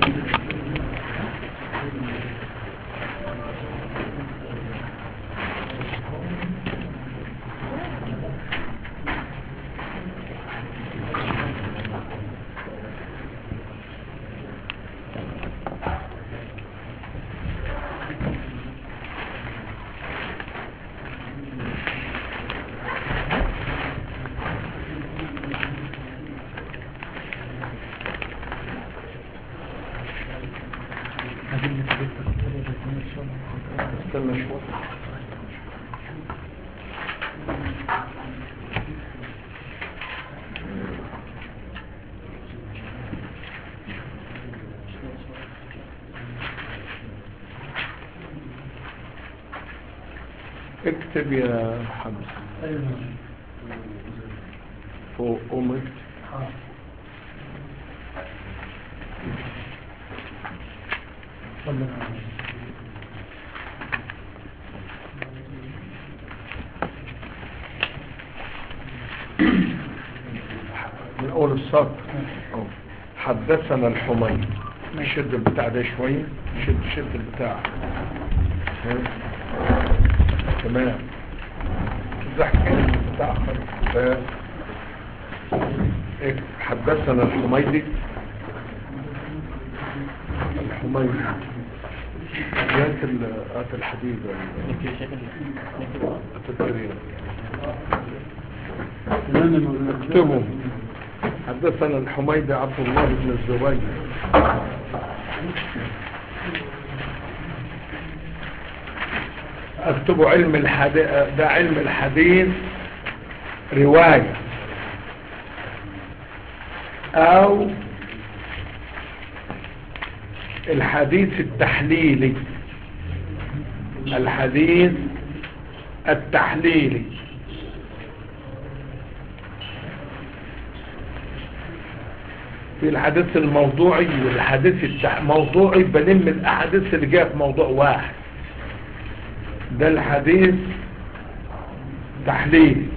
استنى شوي اكتب يا حمزة فوق قمت من اول السطر أهو. حدثنا الحميد شد البتاع ده شوية شد شد البتاع ها؟ تمام زحك البتاع خالص بس. إيه، حدثنا الحميدي الحميدي هات ال- هات الحديد هات الدرير اكتبوا حدثنا الحميدي عبد الله بن الزبير اكتبوا علم الحديث ده علم الحديث رواية او الحديث التحليلي الحديث التحليلي في الحديث الموضوعي والحديث الموضوعي بلم الاحاديث اللي جايه في موضوع واحد ده الحديث تحليل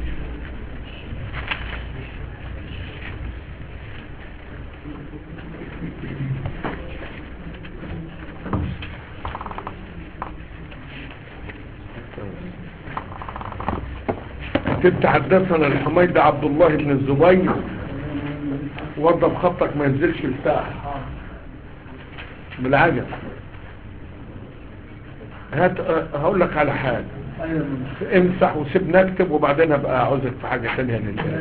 كنت حدثنا الحميد عبد الله بن الزبير وضب خطك ما ينزلش لتحت بالعجل هات هقول لك على حاجة امسح وسيبني اكتب وبعدين ابقى اعوزك في حاجة ثانية لله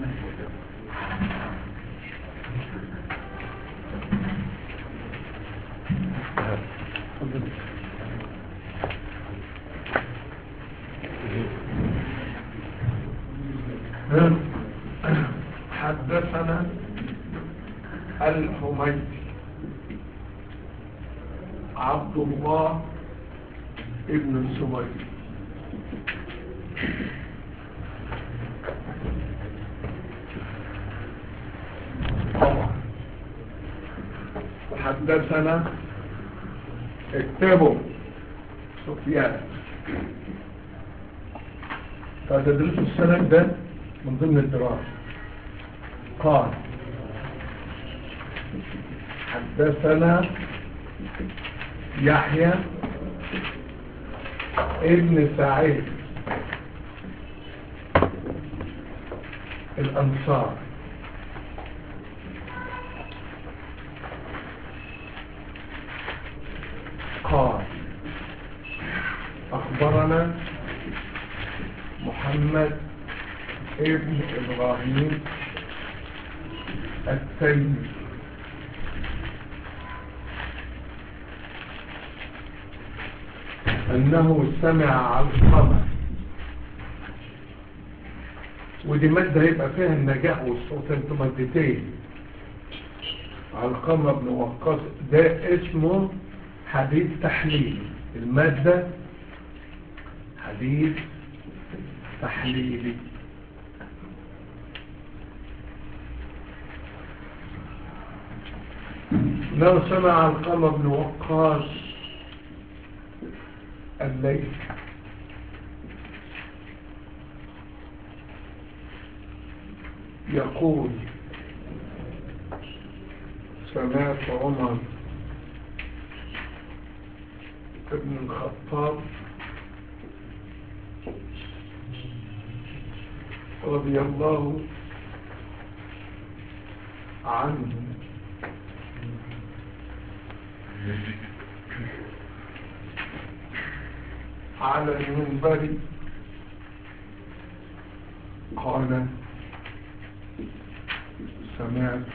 حدثنا الحميدي عبد الله ابن الزبير طبعا حدثنا اكتبوا سفيان فتدرسوا السند ده من ضمن الدراسة قال حدثنا يحيى ابن سعيد الأنصار قال أخبرنا محمد ابن إبراهيم التيمي أنه سمع علقمة ودي مادة هيبقى فيها النجاح والصوت انتم مادتين علقمة بن وقاص ده اسمه حديث تحليل المادة حديث تحليلي لو سمع علقمة بن وقاص الليل يقول سمعت عمر ابن الخطاب رضي الله عنه على المنبر قال سمعت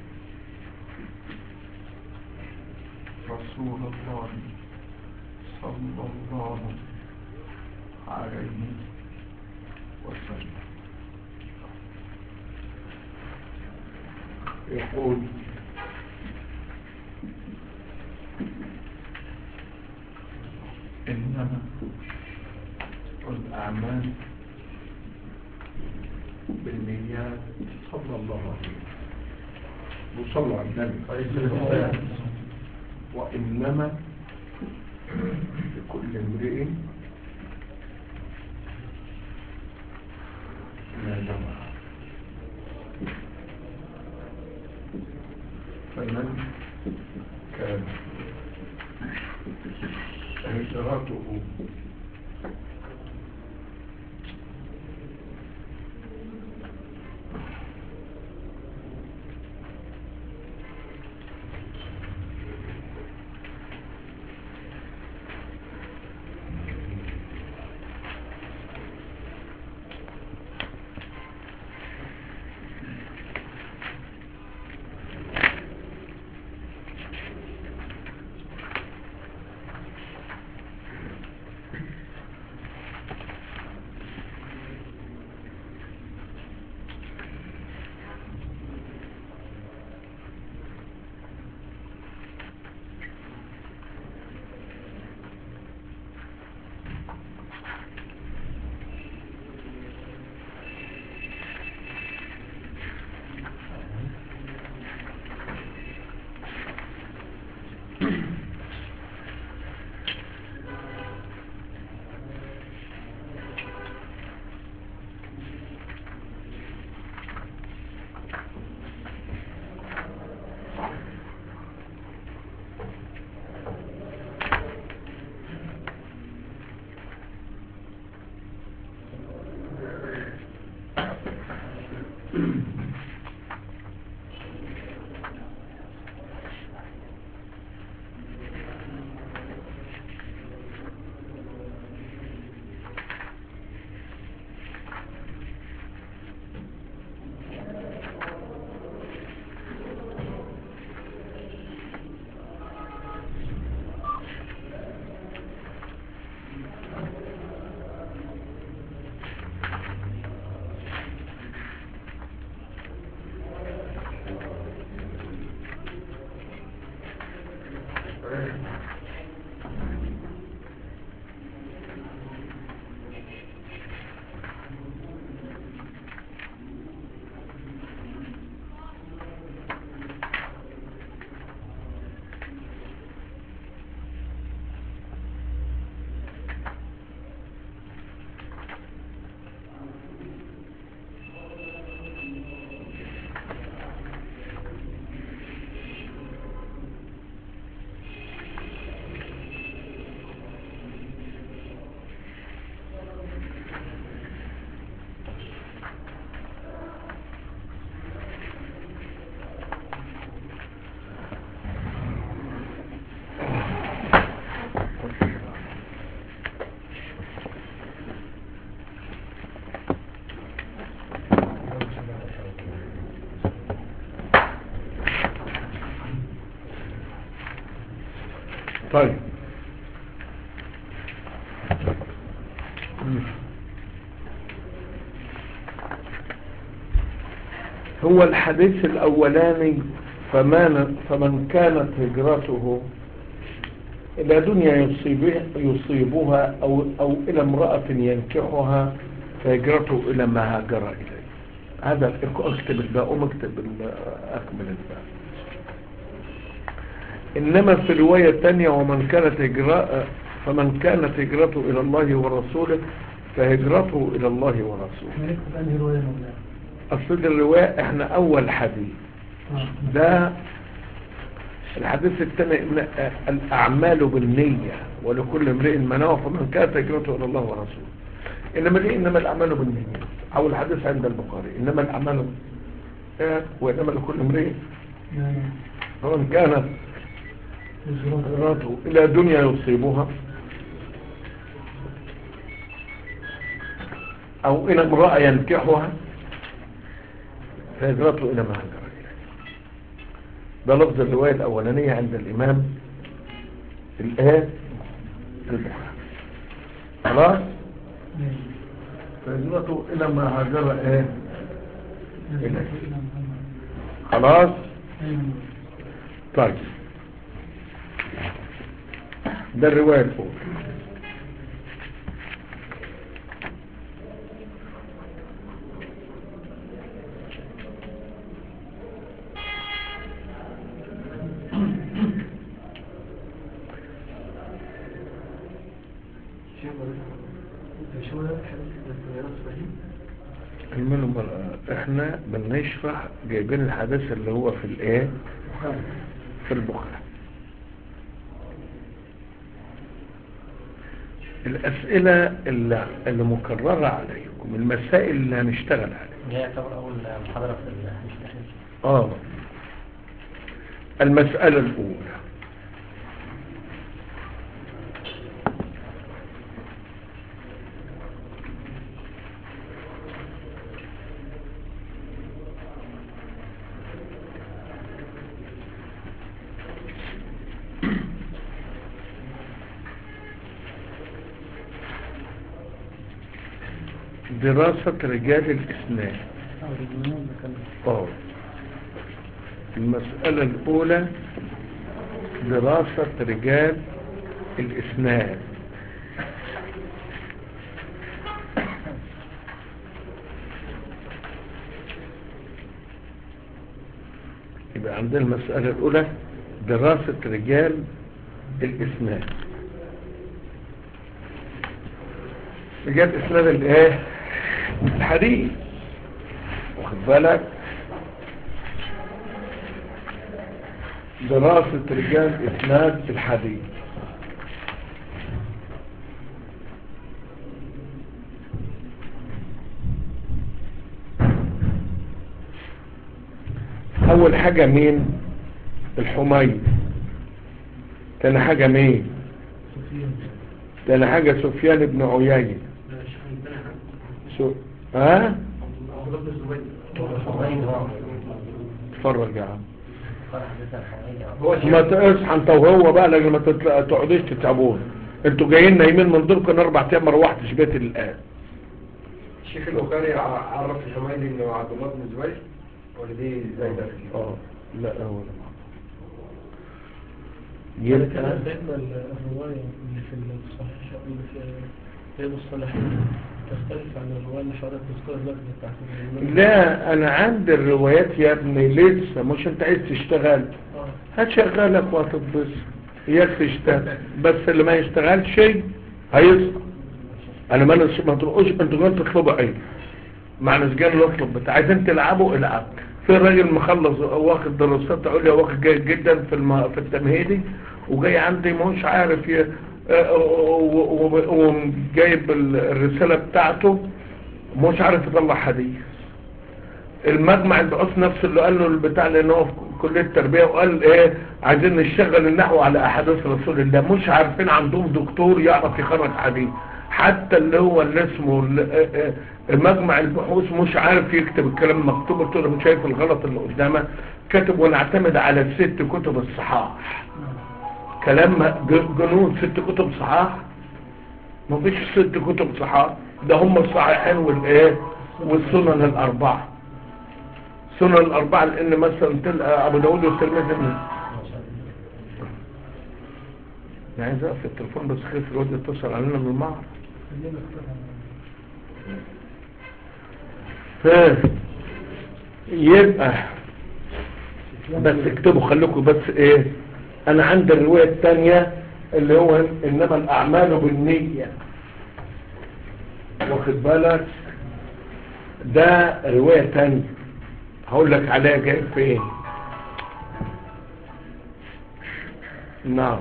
رسول الله صلى الله عليه وسلم يقول إنما الأعمال بالنيات صلى الله عليه وسلم وصلى على النبي وإنما لكل امرئ ما نوى فمن كان هجرته طيب هو الحديث الأولاني فمن, فمن كانت هجرته إلى دنيا يصيبها, يصيبها أو, أو إلى امرأة ينكحها فهجرته إلى ما هاجر إليه هذا اكتب الباء اكتب أكمل الباء إنما في رواية تانية ومن كانت هجراء فمن كانت هجرته إلى الله ورسوله فهجرته إلى الله ورسوله أصل الرواية احنا أول حديث ده الحديث الثاني إن الأعمال بالنية ولكل امرئ ما نوى فمن كانت هجرته إلى الله ورسوله إنما دي إنما الأعمال بالنية أو الحديث عند البخاري إنما الأعمال آه، وإنما لكل امرئ فمن كانت هجرته إلى دنيا يصيبها أو إلى امرأة ينكحها فهجرته إلى ما هجر إليه ده لفظ الرواية الأولانية عند الإمام الآن البخاري خلاص فهجرته إلى ما هاجر إيه إليه خلاص طيب ده الرواية الأولى المهم احنا بنشرح جايبين الحدث اللي هو في الايه في البخاري الاسئلة اللي, اللي مكررة عليكم المسائل اللي هنشتغل عليها اللي هي يعتبر أول محاضرة في الحديث الأخير اه المسألة الاولى دراسة رجال الإسلام اه المسألة الأولى دراسة رجال الإسناد يبقى عندنا المسألة الأولى دراسة رجال الإسناد رجال إسناد الإيه؟ الحديث واخد بالك دراسة رجال إسناد الحديث أول حاجة مين الحميد تاني حاجة مين تاني حاجة سفيان بن عيينة سو... ها اتفرج يا عم قال حدثنا الحوائي ما تصحى انت وهو بقى لما تطلع- تقعدوش تتعبون انتوا جايين نايمين من دوركم اربع ايام ما روحتش بيت الان الشيخ البخاري ع- عرف الحميدي انه عبد الله بن زبير ولا دي زي ده اه لا هو لا كان يبقى سيدنا الرواية اللي في الصحيح اللي في رياض الصالحين تختلف عن الرواية اللي في عدد تذكار اللفظ بتاعت الإمام. لا انا عندي الروايات يا ابني لسه مش انت عايز تشتغل آه. هتشغلك وهتتبسط اياك تشتغل بس اللي ما يشتغلش هيسقط انا ما نس- ما تروحوش انتوا جايين تطلبوا ايه مع ناس جايين نطلب بتاع عايزين تلعبوا العب في راجل مخلص واخد دراسات عليا واخد جيد جدا في الم... في التمهيدي وجاي عندي مش عارف ي... آه، و- و- وجايب ال- الرسالة بتاعته مش عارف يطلع حديث المجمع البحوث نفسه اللي قال له البتاع لان هو في كليه التربيه وقال ايه عايزين نشتغل النحو على احاديث رسول الله مش عارفين عندهم دكتور يعرف يخرج حديث حتى اللي هو اللي اسمه ال- آه، آه، مجمع البحوث مش عارف يكتب الكلام مكتوب قلت له مش شايف الغلط اللي قدامك كاتب ونعتمد على الست كتب الصحاح كلام ج- جنون ست كتب صحاح مفيش ست كتب صحاح ده هم الصحيحين والايه والسنن الاربعه سنن الأربعة لأن مثلا تلقى أبو داود والترمذي من يعني عايز أقفل التليفون بس خير في الواد يتصل علينا من المعرض خلينا نختارها. ف يبقى بس اكتبوا خليكم بس ايه انا عندي الرواية الثانية اللي هو انما الاعمال بالنية واخد بالك ده رواية تانية هقول لك عليها جاي فين نعم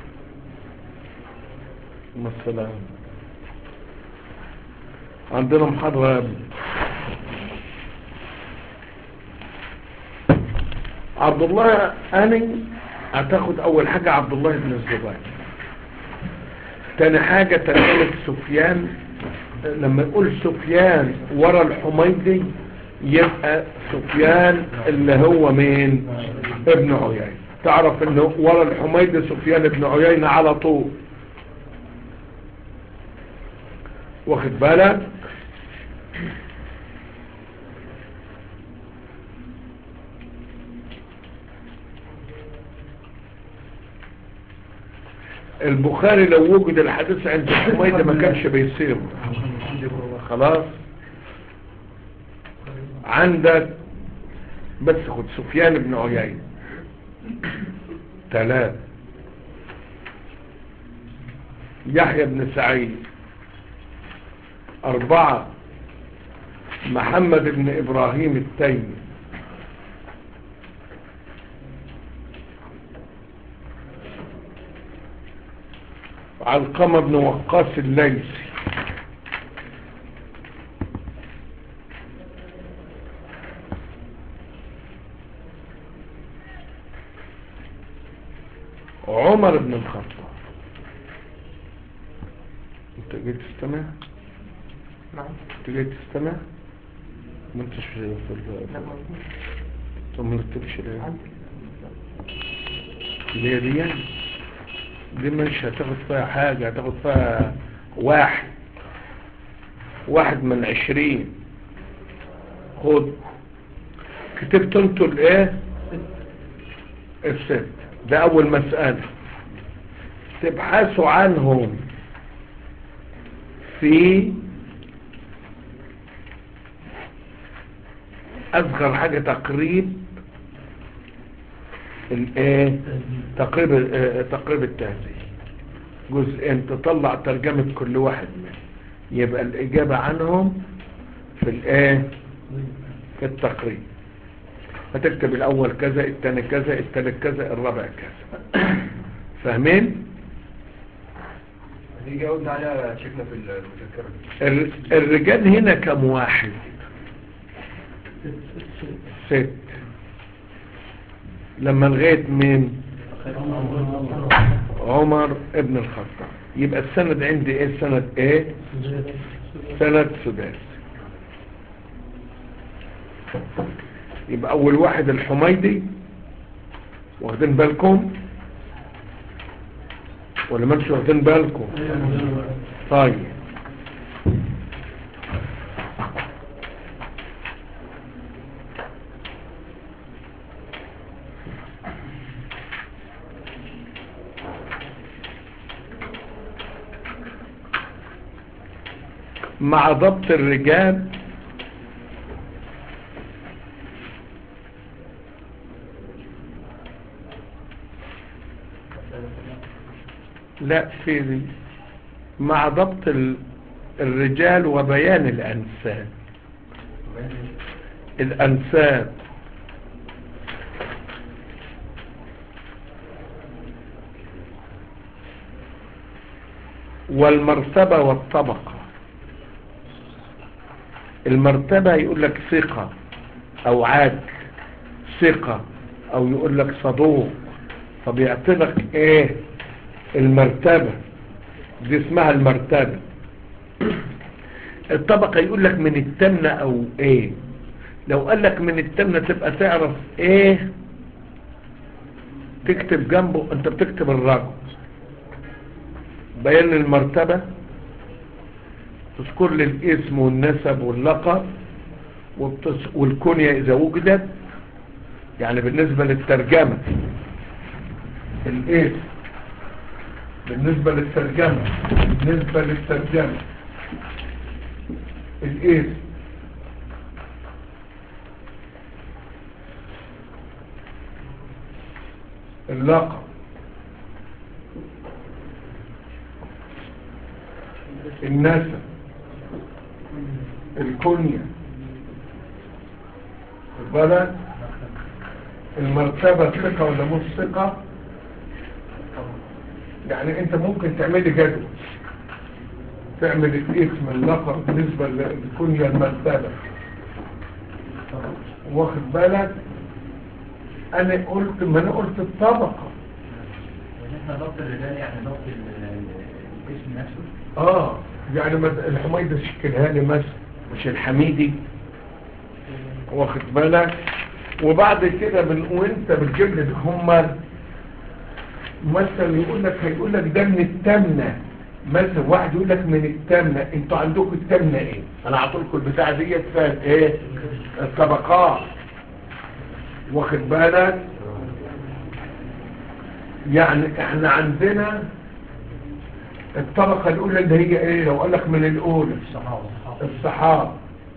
مثلا عندنا محاضرة يا ابني. عبد الله أني هتاخد أول حاجة عبد الله بن الزبير تاني حاجة ترجمة سفيان لما يقول سفيان ورا الحميدي يبقى سفيان اللي هو مين ابن عيينة تعرف انه ورا الحميدي سفيان ابن عيينة على طول واخد بالك البخاري لو وجد الحديث عند الحميدي ما كانش بيصير خلاص عندك بس خد سفيان بن عيينة ثلاث يحيى بن سعيد أربعة محمد بن إبراهيم التيمي علقمة بن وقاص الليثي عمر بن الخطاب انت جيت تستمع نعم انت جيت تستمع ما انتش في في لا ال- موجود طب ما رتبش ليه عندي اللي هي دي يعني دي مش هتاخد فيها حاجة هتاخد فيها واحد واحد من عشرين خد كتبت انتوا الايه الست ده اول مسألة تبحثوا عنهم في اصغر حاجة تقريب الايه تقريب آه، تقريب التهذيب جزئين تطلع ترجمة كل واحد منهم يبقى الإجابة عنهم في الايه في التقريب هتكتب الأول كذا الثاني كذا الثالث كذا الرابع كذا فاهمين دي جاوبنا عليها شيخنا في المذكرة ال- الرجال هنا كم واحد ست لما لغاية مين عمر ابن الخطاب يبقى السند عندي ايه سند ايه سند سداسي يبقى اول واحد الحميدي واخدين بالكم ولا ما انتوا واخدين بالكم طيب مع ضبط الرجال لا في دي مع ضبط ال- الرجال وبيان الأنساب الأنساب والمرتبة والطبقة المرتبة يقول لك ثقة أو عدل ثقة أو يقول لك صدوق طب يعطيلك إيه المرتبة دي اسمها المرتبة الطبقة يقول لك من التمنة أو إيه لو قال لك من التمنة تبقى تعرف إيه تكتب جنبه أنت بتكتب الرقم بيان المرتبة تذكر لي الاسم والنسب واللقب وبتس... والكنية إذا وجدت يعني بالنسبة للترجمة الاسم بالنسبة للترجمة بالنسبة للترجمة الاسم اللقب النسب الكنية البلد المرتبة ثقة ولا مش ثقة يعني انت ممكن تعملي جدول تعمل الاسم اللقب بالنسبة لكل المرتبة واخد بالك انا قلت ما انا قلت الطبقة احنا ضبط الرجال يعني ضبط ال- الاسم نفسه اه يعني مد- الحميدة شكلها لي مثلا مش الحميدي واخد بالك وبعد كده من وانت بتجيب لي هم مثلا يقول لك هيقول لك ده من التامنة مثلا واحد يقول لك من التامنة انتوا عندكم التامنة ايه انا هعطيلكم البتاعة ديت فيها ايه الطبقات واخد بالك يعني احنا عندنا الطبقة الاولى اللي هي ايه لو قال لك من الاولى الصحابة الصحابة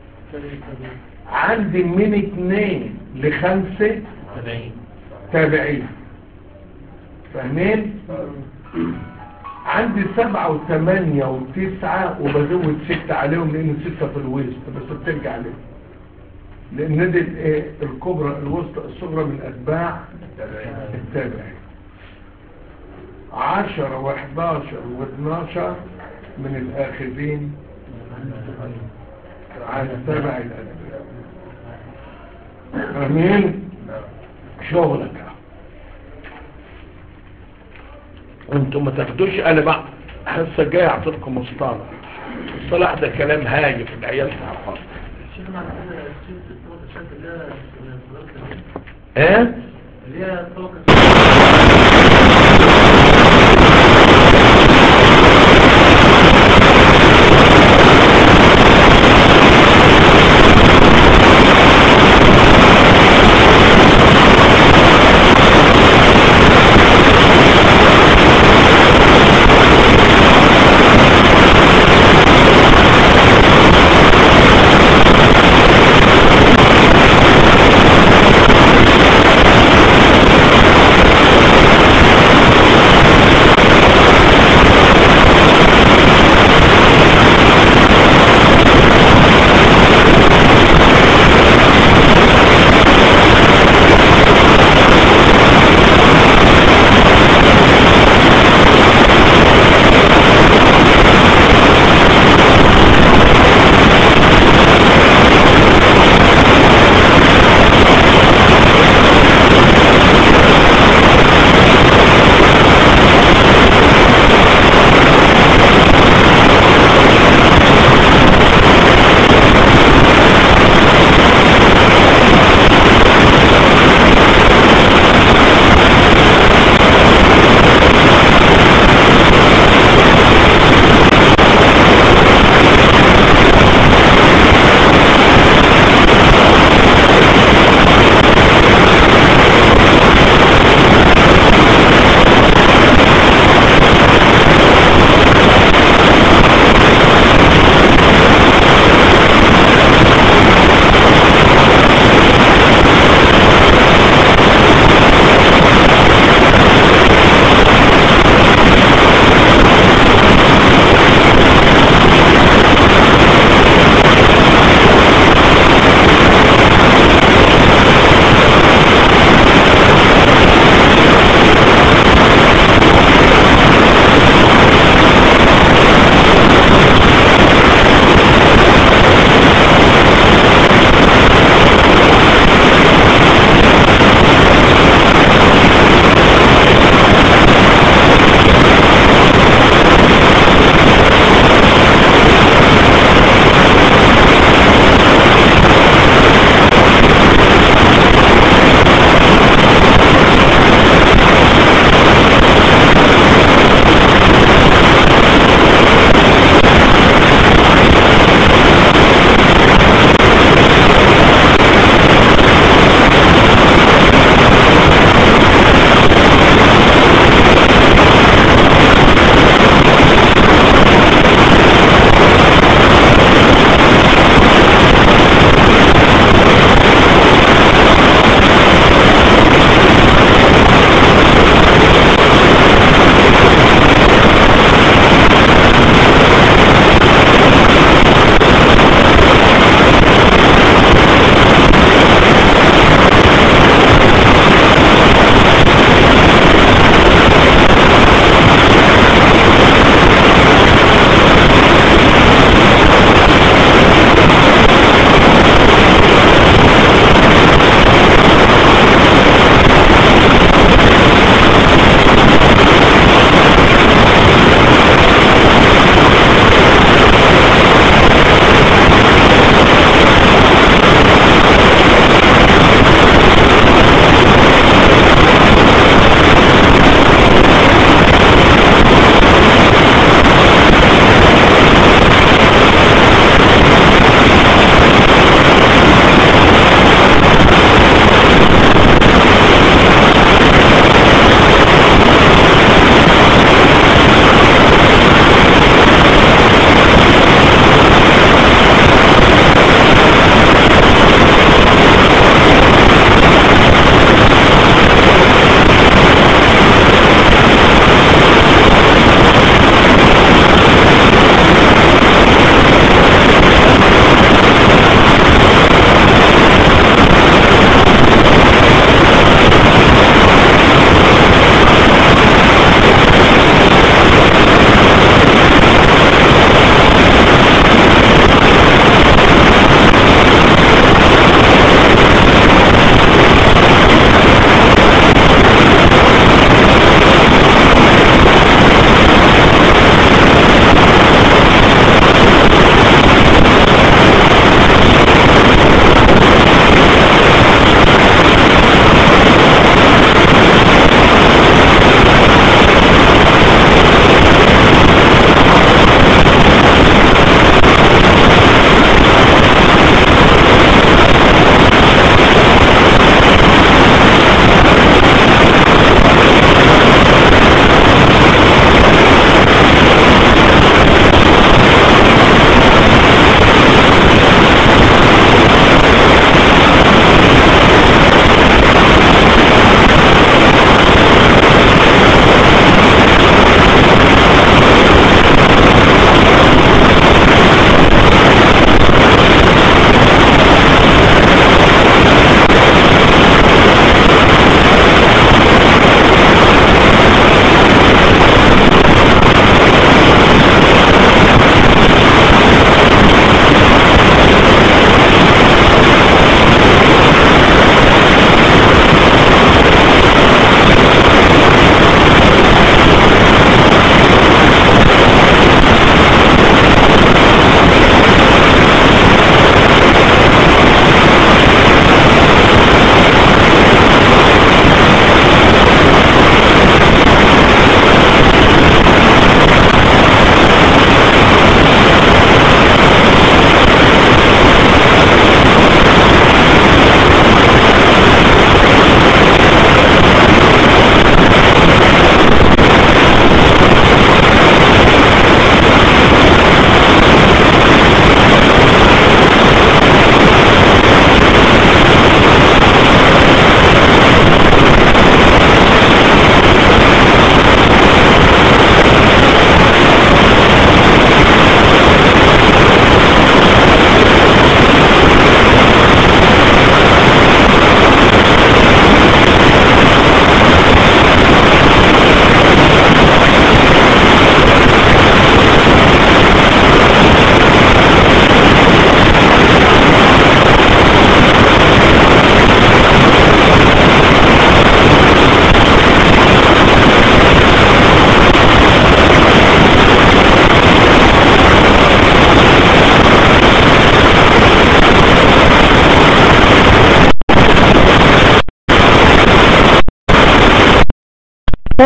عندي من اتنين لخمسة تابعين تابعين فاهمين عندي سبعة وثمانية وتسعة وبزود ستة عليهم لان ستة في الوسط بس بترجع عليهم لان دي الايه الكبرى الوسطى الصغرى من اتباع التابعين عشرة وحداشر واثناشر من الاخذين على تابع الاتباع فاهمين شغلك انتم ما تاخدوش انا بقى حصه جاي اعطيكم مصطلح الصلاح ده كلام هايف العيال تعرفها شيخ معنى كده الشيخ الطبقة الشاذة اللي هي صغيرة ايه اللي هي الطبقة اه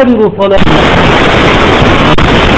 يعتبر صلاته